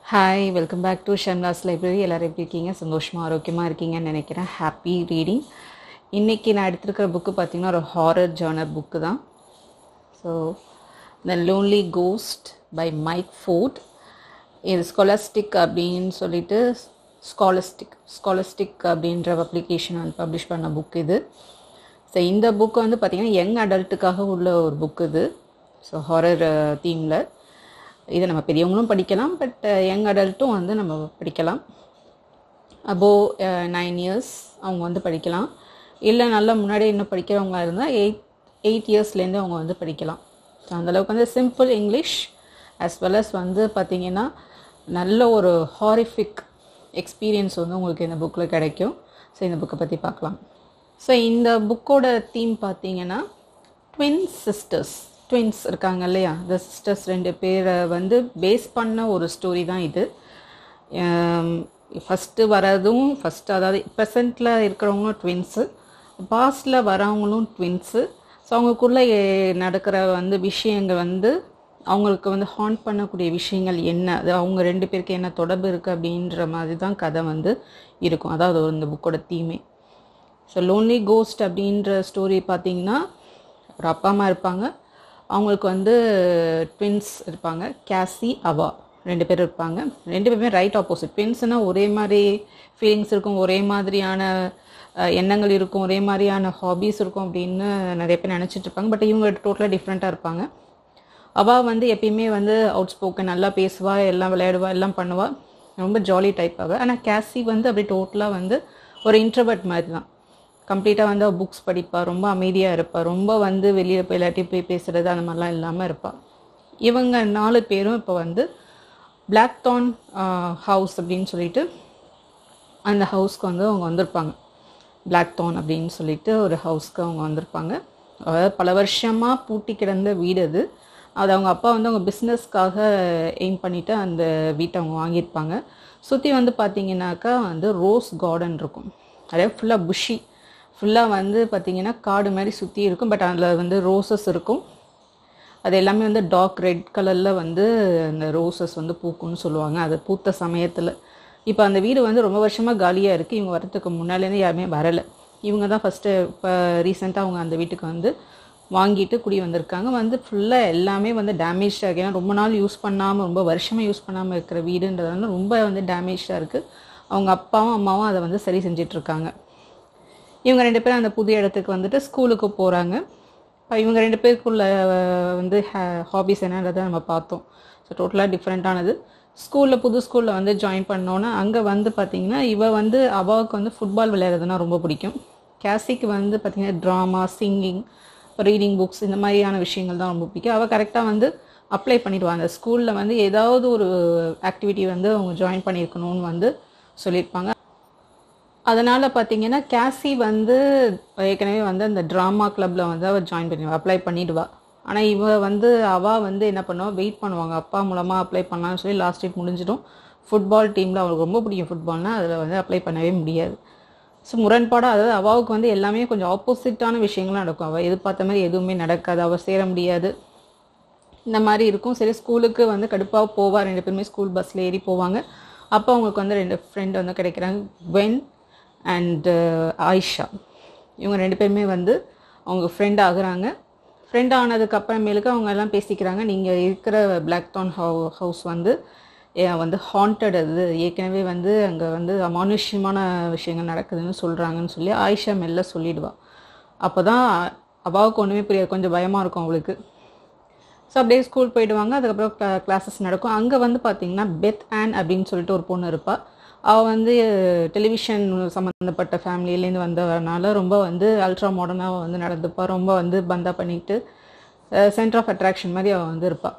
hi welcome back to Shamla's library எல்லோரும் எப்படி இருக்கீங்க சந்தோஷமாக ஆரோக்கியமாக இருக்கீங்கன்னு நினைக்கிறேன் ஹாப்பி ரீடிங் இன்றைக்கி நான் எடுத்திருக்கிற புக்கு பார்த்தீங்கன்னா ஒரு ஹாரர் ஜானர் புக்கு தான் so the lonely ghost by Mike Ford இது ஸ்காலஸ்டிக் அப்படின்னு சொல்லிட்டு ஸ்காலஸ்டிக் ஸ்காலஸ்டிக் அப்படின்ற பப்ளிகேஷன் வந்து பப்ளிஷ் பண்ண புக் இது ஸோ இந்த புக் வந்து பார்த்திங்கன்னா யங் அடல்ட்டுக்காக உள்ள ஒரு புக் இது ஸோ ஹாரர் தீமில் இதை நம்ம பெரியவங்களும் படிக்கலாம் பட் யங் அடல்ட்டும் வந்து நம்ம படிக்கலாம் அபோவ் நைன் இயர்ஸ் அவங்க வந்து படிக்கலாம் இல்லை நல்லா முன்னாடி இன்னும் படிக்கிறவங்க இருந்தால் எயிட் எயிட் இயர்ஸ்லேருந்து அவங்க வந்து படிக்கலாம் ஸோ அந்தளவுக்கு வந்து simple English as well as வந்து பார்த்திங்கன்னா நல்ல ஒரு ஹாரிஃபிக் எக்ஸ்பீரியன்ஸ் வந்து உங்களுக்கு இந்த புக்கில் கிடைக்கும் ஸோ இந்த புக்கை பற்றி பார்க்கலாம் ஸோ இந்த புக்கோட தீம் பார்த்தீங்கன்னா ட்வின் சிஸ்டர்ஸ் ட்வின்ஸ் இருக்காங்க இல்லையா இந்த சிஸ்டர்ஸ் ரெண்டு பேரை வந்து பேஸ் பண்ண ஒரு ஸ்டோரி தான் இது ஃபஸ்ட்டு வரதும் ஃபஸ்ட்டு அதாவது ப்ரெசண்ட்டில் இருக்கிறவங்களும் ட்வின்ஸு பாஸ்டில் வரவங்களும் ட்வின்ஸு ஸோ அவங்களுக்குள்ளே நடக்கிற வந்து விஷயங்கள் வந்து அவங்களுக்கு வந்து ஹாண்ட் பண்ணக்கூடிய விஷயங்கள் என்ன அது அவங்க ரெண்டு பேருக்கு என்ன தொடர்பு இருக்குது அப்படின்ற மாதிரி தான் கதை வந்து இருக்கும் அதாவது இந்த புக்கோட தீமே ஸோ லோன்லி கோஸ்ட் அப்படின்ற ஸ்டோரி பார்த்தீங்கன்னா ஒரு அப்பா அம்மா இருப்பாங்க அவங்களுக்கு வந்து ட்வின்ஸ் இருப்பாங்க கேசி அவா ரெண்டு பேர் இருப்பாங்க ரெண்டு பேருமே ரைட் ஆப்போசிட் ட்வின்ஸ்னால் ஒரே மாதிரி ஃபீலிங்ஸ் இருக்கும் ஒரே மாதிரியான எண்ணங்கள் இருக்கும் ஒரே மாதிரியான ஹாபீஸ் இருக்கும் அப்படின்னு நிறைய பேர் நினச்சிட்டு இருப்பாங்க பட் இவங்க டோட்டலாக டிஃப்ரெண்ட்டாக இருப்பாங்க அவள் வந்து எப்பயுமே வந்து அவுட் ஸ்போக்கன் நல்லா பேசுவா எல்லாம் விளையாடுவா எல்லாம் பண்ணுவா ரொம்ப ஜாலி டைப் அவள் ஆனால் கேசி வந்து அப்படி டோட்டலாக வந்து ஒரு இன்ட்ரவர்ட் மாதிரி தான் கம்ப்ளீட்டாக வந்து அவள் புக்ஸ் படிப்பாள் ரொம்ப அமைதியாக இருப்பாள் ரொம்ப வந்து வெளியில் போய் இல்லாட்டி போய் பேசுகிறது அந்த மாதிரிலாம் இல்லாமல் இருப்பாள் இவங்க நாலு பேரும் இப்போ வந்து பிளாக் தான் ஹவுஸ் அப்படின்னு சொல்லிட்டு அந்த ஹவுஸ்க்கு வந்து அவங்க வந்திருப்பாங்க பிளாக் தான் அப்படின்னு சொல்லிட்டு ஒரு ஹவுஸ்க்கு அவங்க வந்திருப்பாங்க அதாவது பல வருஷமாக பூட்டி கிடந்த வீடு அது அது அவங்க அப்பா வந்து அவங்க பிஸ்னஸ்க்காக எய்ம் பண்ணிவிட்டு அந்த வீட்டை அவங்க வாங்கியிருப்பாங்க சுற்றி வந்து பார்த்திங்கனாக்கா வந்து ரோஸ் கார்டன் இருக்கும் அதே ஃபுல்லாக புஷி ஃபுல்லாக வந்து பார்த்திங்கன்னா காடு மாதிரி சுற்றி இருக்கும் பட் அதில் வந்து ரோசஸ் இருக்கும் அது எல்லாமே வந்து டார்க் ரெட் கலரில் வந்து அந்த ரோசஸ் வந்து பூக்கும்னு சொல்லுவாங்க அது பூத்த சமயத்தில் இப்போ அந்த வீடு வந்து ரொம்ப வருஷமாக காலியாக இருக்குது இவங்க வரத்துக்கு முன்னாலேருந்து யாருமே வரலை இவங்க தான் ஃபஸ்ட்டு இப்போ ரீசெண்டாக அவங்க அந்த வீட்டுக்கு வந்து வாங்கிட்டு குடி வந்திருக்காங்க வந்து ஃபுல்லாக எல்லாமே வந்து டேமேஜாக இருக்குது ஏன்னா ரொம்ப நாள் யூஸ் பண்ணாமல் ரொம்ப வருஷமாக யூஸ் பண்ணாமல் இருக்கிற வீடுன்றதுனால ரொம்ப வந்து டேமேஜாக இருக்குது அவங்க அப்பாவும் அம்மாவும் அதை வந்து சரி செஞ்சிட்ருக்காங்க இவங்க ரெண்டு பேரும் அந்த புது இடத்துக்கு வந்துட்டு ஸ்கூலுக்கு போகிறாங்க இப்போ இவங்க ரெண்டு பேருக்குள்ள வந்து ஹாபிஸ் என்னன்றதை நம்ம பார்த்தோம் ஸோ டோட்டலாக டிஃப்ரெண்ட்டானது ஸ்கூலில் புது ஸ்கூலில் வந்து ஜாயின் பண்ணோன்னே அங்கே வந்து பார்த்திங்கன்னா இவ வந்து அவாவுக்கு வந்து ஃபுட்பால் விளையாடுறதுனா ரொம்ப பிடிக்கும் கேசிக்கு வந்து பார்த்திங்கன்னா ட்ராமா சிங்கிங் ரீடிங் புக்ஸ் இந்த மாதிரியான விஷயங்கள் தான் ரொம்ப பிடிக்கும் அவள் கரெக்டாக வந்து அப்ளை பண்ணிடுவாங்க அந்த ஸ்கூலில் வந்து ஏதாவது ஒரு ஆக்டிவிட்டி வந்து அவங்க ஜாயின் பண்ணியிருக்கணும்னு வந்து சொல்லியிருப்பாங்க அதனால் பார்த்தீங்கன்னா கேசி வந்து ஏற்கனவே வந்து அந்த ட்ராமா கிளப்பில் வந்து அவள் ஜாயின் பண்ணிடுவா அப்ளை பண்ணிடுவா ஆனால் இவ வந்து அவள் வந்து என்ன பண்ணுவா வெயிட் பண்ணுவாங்க அப்பா மூலமாக அப்ளை பண்ணலான்னு சொல்லி லாஸ்ட் டேட் முடிஞ்சிடும் ஃபுட்பால் டீமில் அவளுக்கு ரொம்ப பிடிக்கும் ஃபுட்பால்னால் அதில் வந்து அப்ளை பண்ணவே முடியாது ஸோ முரண்பாடாக அதாவது அவாவுக்கு வந்து எல்லாமே கொஞ்சம் ஆப்போசிட்டான விஷயங்கள்லாம் நடக்கும் அவள் எதிர்பார்த்த மாதிரி எதுவுமே நடக்காது அவள் சேர முடியாது இந்த மாதிரி இருக்கும் சரி ஸ்கூலுக்கு வந்து கடுப்பாக போவா ரெண்டு பேருமே ஸ்கூல் பஸ்ஸில் ஏறி போவாங்க அப்போ அவங்களுக்கு வந்து ரெண்டு ஃப்ரெண்டு வந்து கிடைக்கிறாங்க வென் அண்டு ஆயிஷா இவங்க ரெண்டு பேருமே வந்து அவங்க ஃப்ரெண்ட் ஆகுறாங்க ஃப்ரெண்ட் ஆனதுக்கு அப்புறமேலுக்கு அவங்க எல்லாம் பேசிக்கிறாங்க நீங்கள் இருக்கிற பிளாக் டான் ஹவு ஹவுஸ் வந்து வந்து ஹாண்டட் அது ஏற்கனவே வந்து அங்கே வந்து அமானுஷ்யமான விஷயங்கள் நடக்குதுன்னு சொல்கிறாங்கன்னு சொல்லி ஆயிஷா மெல்ல சொல்லிடுவா அப்போ தான் அவாவுக்கு ஒன்றுமே புரியாது கொஞ்சம் பயமாக இருக்கும் அவளுக்கு ஸோ அப்படியே ஸ்கூல் போயிடுவாங்க அதுக்கப்புறம் க்ளா கிளாஸஸ் நடக்கும் அங்கே வந்து பார்த்திங்கன்னா பெத் ஆன் அப்படின்னு சொல்லிட்டு ஒரு பொண்ணு இருப்பாள் அவள் வந்து டெலிவிஷன் சம்மந்தப்பட்ட ஃபேமிலியிலேருந்து வந்தவனால ரொம்ப வந்து அல்ட்ரா மாடர்னாக வந்து நடந்துப்பா ரொம்ப வந்து பந்தா பண்ணிட்டு சென்டர் ஆஃப் அட்ராக்ஷன் மாதிரி அவள் வந்து இருப்பாள்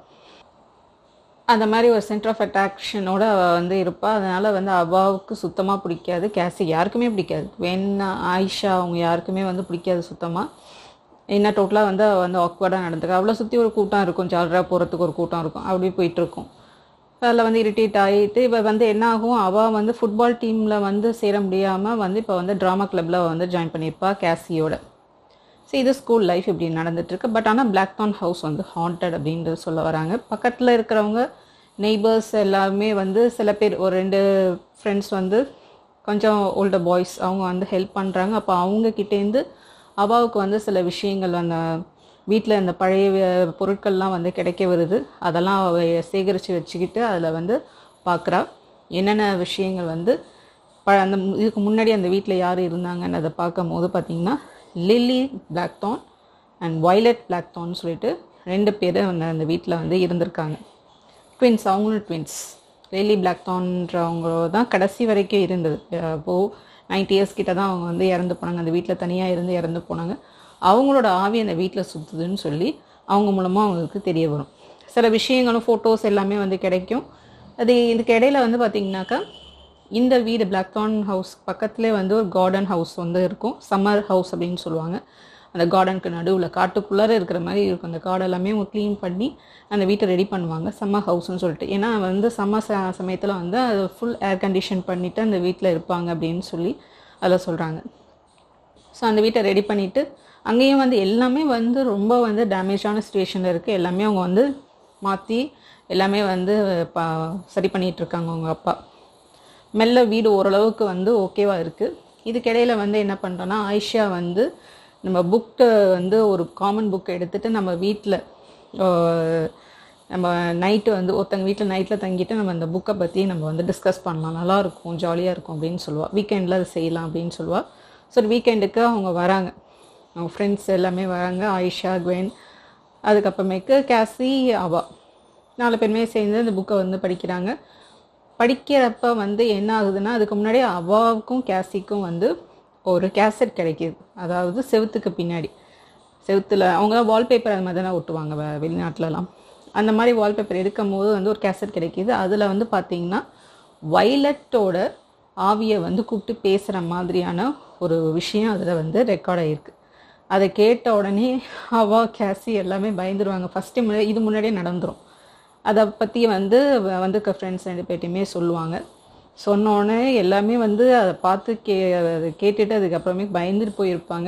அந்த மாதிரி ஒரு சென்டர் ஆஃப் அட்ராக்ஷனோட அவள் வந்து இருப்பாள் அதனால் வந்து அவாவுக்கு சுத்தமாக பிடிக்காது கேசி யாருக்குமே பிடிக்காது வேணா ஆயிஷா அவங்க யாருக்குமே வந்து பிடிக்காது சுத்தமாக என்ன டோட்டலாக வந்து அவள் வந்து ஆக்வர்டாக நடந்துக்கா அவ்வளோ சுற்றி ஒரு கூட்டம் இருக்கும் ஜாலராக போகிறதுக்கு ஒரு கூட்டம் இருக்கும் அப்படி போயிட்டுருக்கும் அதில் வந்து இரிட்டேட் ஆகிட்டு இப்போ வந்து என்ன ஆகும் அவள் வந்து ஃபுட்பால் டீமில் வந்து சேர முடியாமல் வந்து இப்போ வந்து ட்ராமா கிளப்பில் வந்து ஜாயின் பண்ணியிருப்பா கேசியோட ஸோ இது ஸ்கூல் லைஃப் இப்படி நடந்துட்டுருக்கு பட் ஆனால் பிளாக் தான் ஹவுஸ் வந்து ஹாண்டட் அப்படின்றது சொல்ல வராங்க பக்கத்தில் இருக்கிறவங்க நெய்பர்ஸ் எல்லாருமே வந்து சில பேர் ஒரு ரெண்டு ஃப்ரெண்ட்ஸ் வந்து கொஞ்சம் ஓல்டர் பாய்ஸ் அவங்க வந்து ஹெல்ப் பண்ணுறாங்க அப்போ அவங்கக்கிட்டேருந்து அவாவுக்கு வந்து சில விஷயங்கள் அந்த வீட்டில் இந்த பழைய வி- பொருட்கள்லாம் வந்து கிடைக்க வருது அதெல்லாம் அவ சேகரித்து வச்சுக்கிட்டு அதில் வந்து பார்க்குறா என்னென்ன விஷயங்கள் வந்து ப அந்த மு- இதுக்கு முன்னாடி அந்த வீட்டில் யார் இருந்தாங்கன்னு அதை பார்க்கும் போது பார்த்தீங்கன்னா லில்லி பிளாக்டான் அண்ட் வயலட் பிளாக்டான்னு சொல்லிட்டு ரெண்டு பேர் அந்த அந்த வீட்டில் வந்து இருந்திருக்காங்க ட்வின்ஸ் அவங்களும் ட்வின்ஸ் லில்லி பிளாக்டான்றவங்க தான் கடைசி வரைக்கும் இருந்தது அப்போது நைன்டி இயர்ஸ் கிட்ட தான் அவங்க வந்து இறந்து போனாங்க அந்த வீட்டில் தனியாக இருந்து இறந்து போனாங்க அவங்களோட ஆவி அந்த வீட்டில் சுற்றுதுன்னு சொல்லி அவங்க மூலமாக அவங்களுக்கு தெரிய வரும் சில விஷயங்களும் ஃபோட்டோஸ் எல்லாமே வந்து கிடைக்கும் அது இதுக்கு இடையில வந்து பார்த்திங்கனாக்கா இந்த வீடு பிளாக்டான் ஹவுஸ் பக்கத்துலேயே வந்து ஒரு கார்டன் ஹவுஸ் வந்து இருக்கும் சம்மர் ஹவுஸ் அப்படின்னு சொல்லுவாங்க அந்த கார்டனுக்கு நடுவில் காட்டுக்குள்ளார இருக்கிற மாதிரி இருக்கும் அந்த கார்டு எல்லாமே அவங்க க்ளீன் பண்ணி அந்த வீட்டை ரெடி பண்ணுவாங்க சம்மர் ஹவுஸ்னு சொல்லிட்டு ஏன்னா வந்து சம்மர் ச சமயத்தில் வந்து அது ஃபுல் ஏர் கண்டிஷன் பண்ணிவிட்டு அந்த வீட்டில் இருப்பாங்க அப்படின்னு சொல்லி அதில் சொல்கிறாங்க ஸோ அந்த வீட்டை ரெடி பண்ணிவிட்டு அங்கேயும் வந்து எல்லாமே வந்து ரொம்ப வந்து டேமேஜான சுச்சுவேஷனில் இருக்குது எல்லாமே அவங்க வந்து மாற்றி எல்லாமே வந்து ப சரி பண்ணிட்டு இருக்காங்க அவங்க அப்பா மெல்ல வீடு ஓரளவுக்கு வந்து ஓகேவா இருக்குது இதுக்கிடையில வந்து என்ன பண்ணுறோன்னா ஆயிஷா வந்து நம்ம புக்கு வந்து ஒரு காமன் புக் எடுத்துட்டு நம்ம வீட்டில் நம்ம நைட்டு வந்து ஒருத்தங்க வீட்டில் நைட்டில் தங்கிட்டு நம்ம அந்த புக்கை பற்றி நம்ம வந்து டிஸ்கஸ் பண்ணலாம் நல்லா இருக்கும் ஜாலியாக இருக்கும் அப்படின்னு சொல்லுவாள் வீக்கெண்டில் அது செய்யலாம் அப்படின்னு சொல்லுவாள் சரி வீக்கெண்டுக்கு அவங்க வராங்க அவங்க ஃப்ரெண்ட்ஸ் எல்லாமே வராங்க ஆயிஷா குவென் அதுக்கப்புறமேக்கு கேசி அவா நாலு பேருமே சேர்ந்து அந்த புக்கை வந்து படிக்கிறாங்க படிக்கிறப்ப வந்து என்ன ஆகுதுன்னா அதுக்கு முன்னாடி அவாவுக்கும் கேசிக்கும் வந்து ஒரு கேசட் கிடைக்கிது அதாவது செவுத்துக்கு பின்னாடி செவுத்தில் அவங்க வால்பேப்பர் அது மாதிரி தானே ஒட்டுவாங்க வெ- வெளிநாட்டுலலாம் அந்த மாதிரி வால்பேப்பர் எடுக்கும் போது வந்து ஒரு கேசட் கிடைக்கிது அதில் வந்து பார்த்தீங்கன்னா வைலட்டோட ஆவியை வந்து கூப்பிட்டு பேசுகிற மாதிரியான ஒரு விஷயம் அதில் வந்து ரெக்கார்ட் ஆகிருக்கு அதை கேட்ட உடனே அவா கேசி எல்லாமே பயந்துருவாங்க ஃபஸ்ட்டு முன்னாடி இது முன்னாடியே நடந்துரும் அதை பற்றி வந்து வ- வந்திருக்க ஃப்ரெண்ட்ஸ் ரெண்டு பேர்ட்டையுமே சொல்லுவாங்க சொன்ன உடனே எல்லாமே வந்து அதை பார்த்து கே அதை கேட்டுட்டு அதுக்கப்புறமே பயந்துட்டு போயிருப்பாங்க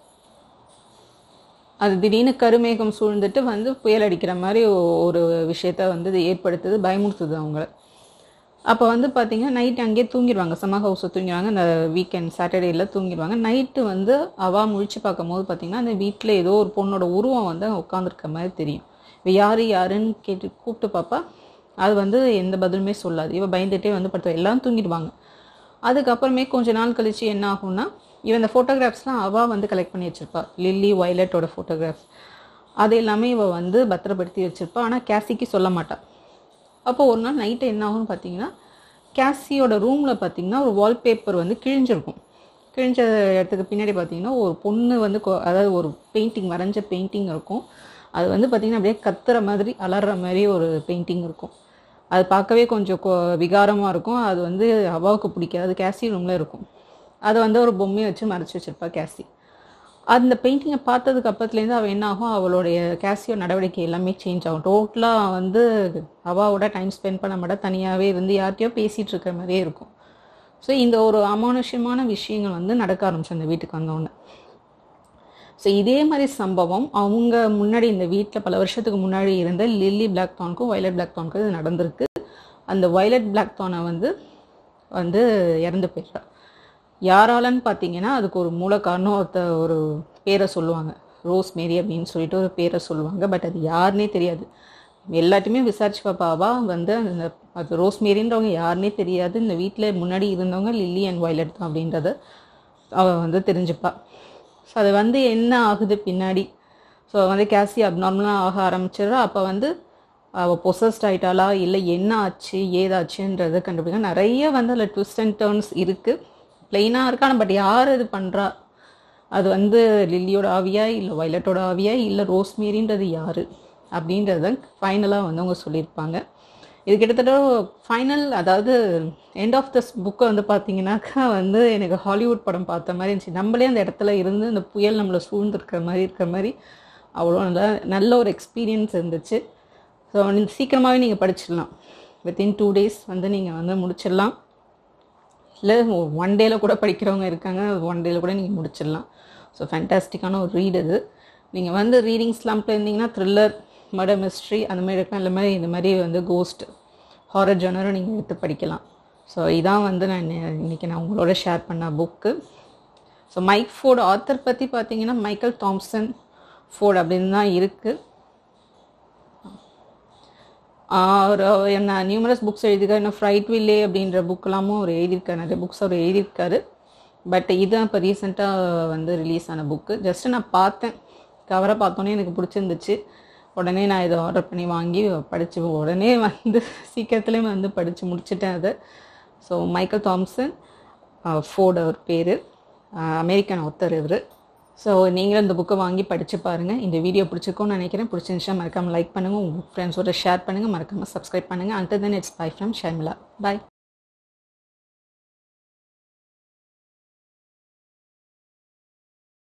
அது திடீர்னு கருமேகம் சூழ்ந்துட்டு வந்து புயல் அடிக்கிற மாதிரி ஒ- ஒரு விஷயத்த வந்து இது ஏற்படுத்துது பயமுறுத்துது அவங்கள அப்போ வந்து பார்த்தீங்கன்னா நைட் அங்கேயே தூங்கிடுவாங்க சம்மர் ஹவுஸில் தூங்கிடுவாங்க அந்த வீக்கெண்ட் சாட்டர்டேயில் தூங்கிடுவாங்க நைட்டு வந்து அவா முழிச்சு பார்க்கும்போது பார்த்தீங்கன்னா அந்த வீட்டில் ஏதோ ஒரு பொண்ணோட உருவம் வந்து உட்காந்துருக்க மாதிரி தெரியும் இவ யார் யாருன்னு கேட்டு கூப்பிட்டு பாப்பா அது வந்து எந்த பதிலுமே சொல்லாது இவ பயந்துட்டே வந்து படுத்து எல்லாம் தூங்கிடுவாங்க அதுக்கப்புறமே கொஞ்ச நாள் கழிச்சு என்ன ஆகும்னா இவன் இந்த ஃபோட்டோகிராஃப்ஸ்லாம் அவா வந்து கலெக்ட் பண்ணி வச்சிருப்பா லில்லி வயலட்டோட ஃபோட்டோகிராஃப்ஸ் அது எல்லாமே இவ வந்து பத்திரப்படுத்தி வச்சிருப்பா ஆனால் கேசிக்கு சொல்ல மாட்டா அப்போ ஒரு நாள் நைட்டு என்ன ஆகும்னு பார்த்தீங்கன்னா கேசியோட ரூமில் பார்த்தீங்கன்னா ஒரு வால்பேப்பர் வந்து கிழிஞ்சிருக்கும் கிழிஞ்ச இடத்துக்கு பின்னாடி பார்த்தீங்கன்னா ஒரு பொண்ணு வந்து கொ- அதாவது ஒரு பெயிண்டிங் வரைஞ்ச பெயிண்டிங் இருக்கும் அது வந்து பார்த்தீங்கன்னா அப்படியே கத்துற மாதிரி அலற மாதிரி ஒரு பெயிண்டிங் இருக்கும் அது பார்க்கவே கொஞ்சம் கொ விகாரமாக இருக்கும் அது வந்து அவாவுக்கு பிடிக்காது கேசி ரூமில் இருக்கும் அதை வந்து ஒரு பொம்மையை வச்சு மறைச்சி வச்சிருப்பா கேசி அந்த பெயிண்டிங்கை பார்த்ததுக்கு அப்புறத்துலேருந்து அவள் என்ன ஆகும் அவளுடைய கேசியோ நடவடிக்கை எல்லாமே சேஞ்ச் ஆகும் டோட்டலாக வந்து அவாவோட டைம் ஸ்பெண்ட் பண்ண மாட்டா தனியாகவே இருந்து யார்கிட்டயோ பேசிகிட்டு இருக்கிற மாதிரியே இருக்கும் ஸோ இந்த ஒரு அமானுஷ்யமான விஷயங்கள் வந்து நடக்க ஆரம்பிச்சு அந்த வீட்டுக்கு வந்தோடனே ஸோ இதே மாதிரி சம்பவம் அவங்க முன்னாடி இந்த வீட்டில் பல வருஷத்துக்கு முன்னாடி இருந்த லில்லி பிளாக்டானுக்கும் வயலட் பிளாக்டானுக்கும் இது நடந்திருக்கு அந்த வயலட் பிளாக்டானை வந்து வந்து இறந்து போயிட்டா யாராலன்னு பார்த்தீங்கன்னா அதுக்கு ஒரு மூல காரணம் ஒருத்த ஒரு பேரை சொல்லுவாங்க ரோஸ் மேரி அப்படின்னு சொல்லிட்டு ஒரு பேரை சொல்லுவாங்க பட் அது யாருன்னே தெரியாது எல்லாத்தையுமே விசாரிச்சு பாப்பாவா வந்து அந்த அது ரோஸ் மேரின்றவங்க யாருன்னே தெரியாது இந்த வீட்டில் முன்னாடி இருந்தவங்க லில்லி அண்ட் வயலட் தான் அப்படின்றத அவள் வந்து தெரிஞ்சுப்பா ஸோ அது வந்து என்ன ஆகுது பின்னாடி ஸோ வந்து கேசி அப்நார்மலாக ஆக ஆரம்பிச்சிடுறா அப்போ வந்து அவள் பொசஸ்ட் ஆயிட்டாளா இல்லை என்ன ஆச்சு ஏதாச்சுன்றதை கண்டுபிடிக்க நிறைய வந்து அதில் ட்விஸ்ட் அண்ட் டேர்ன்ஸ் இருக்குது பிளெயினாக இருக்கான பட் யார் இது பண்ணுறா அது வந்து லில்லியோட ஆவியா இல்லை வயலட்டோட ஆவியா இல்லை ரோஸ்மேரின்றது யார் அப்படின்றத ஃபைனலாக வந்து அவங்க சொல்லியிருப்பாங்க இது கிட்டத்தட்ட ஃபைனல் அதாவது எண்ட் ஆஃப் திஸ் புக்கை வந்து பார்த்தீங்கன்னாக்கா வந்து எனக்கு ஹாலிவுட் படம் பார்த்த மாதிரி இருந்துச்சு நம்மளே அந்த இடத்துல இருந்து அந்த புயல் நம்மளை சூழ்ந்துருக்கிற மாதிரி இருக்கிற மாதிரி அவ்வளோ நல்ல நல்ல ஒரு எக்ஸ்பீரியன்ஸ் இருந்துச்சு ஸோ சீக்கிரமாகவே நீங்கள் படிச்சிடலாம் வித்தின் டூ டேஸ் வந்து நீங்கள் வந்து முடிச்சிடலாம் இல்லை ஒன் டேல கூட படிக்கிறவங்க இருக்காங்க ஒன் டேல கூட நீங்கள் முடிச்சிடலாம் ஸோ ஃபேண்டாஸ்டிக்கான ஒரு ரீட் இது நீங்கள் வந்து ரீடிங் ஸ்லம்பில் இருந்தீங்கன்னா த்ரில்லர் மர்டர் மிஸ்ட்ரி அந்த மாதிரி இருக்கலாம் இல்லை மாதிரி இந்த மாதிரி வந்து கோஸ்ட் ஹாரர் ஜானரும் நீங்கள் எடுத்து படிக்கலாம் ஸோ இதான் வந்து நான் இன்னை- இன்னைக்கு நான் உங்களோட ஷேர் பண்ண book so Mike Ford author பற்றி பார்த்தீங்கன்னா மைக்கேல் தாம்சன் ஃபோர்டு அப்படின்னு தான் இருக்குது அவர் என்ன நியூமரஸ் புக்ஸ் எழுதியிருக்காரு இன்னும் ஃப்ரைட் வில்லே அப்படின்ற புக்கெல்லாமும் அவர் எழுதியிருக்காரு நிறைய புக்ஸ் அவர் எழுதியிருக்காரு பட் இதுதான் இப்போ ரீசெண்டாக வந்து ரிலீஸ் ஆன புக்கு ஜஸ்ட்டு நான் பார்த்தேன் கவரை பார்த்தோன்னே எனக்கு பிடிச்சிருந்துச்சு உடனே நான் இதை ஆர்டர் பண்ணி வாங்கி படித்து உடனே வந்து சீக்கிரத்துலேயே வந்து படித்து முடிச்சிட்டேன் அதை ஸோ மைக்கேல் தாம்சன் ஃபோர்டு அவர் பேர் அமெரிக்கன் ஒத்தர் இவர் ஸோ நீங்களும் இந்த புக்கை வாங்கி படித்து பாருங்கள் இந்த வீடியோ பிடிச்சிருக்கோன்னு நினைக்கிறேன் பிடிச்சிருந்துச்சா மறக்காமல் லைக் பண்ணுங்கள் உங்கள் ஃப்ரெண்ட்ஸோட ஷேர் பண்ணுங்கள் மறக்காமல் சப்ஸ்கிரைப் பண்ணுங்கள் and then it's bye from Sharmila bye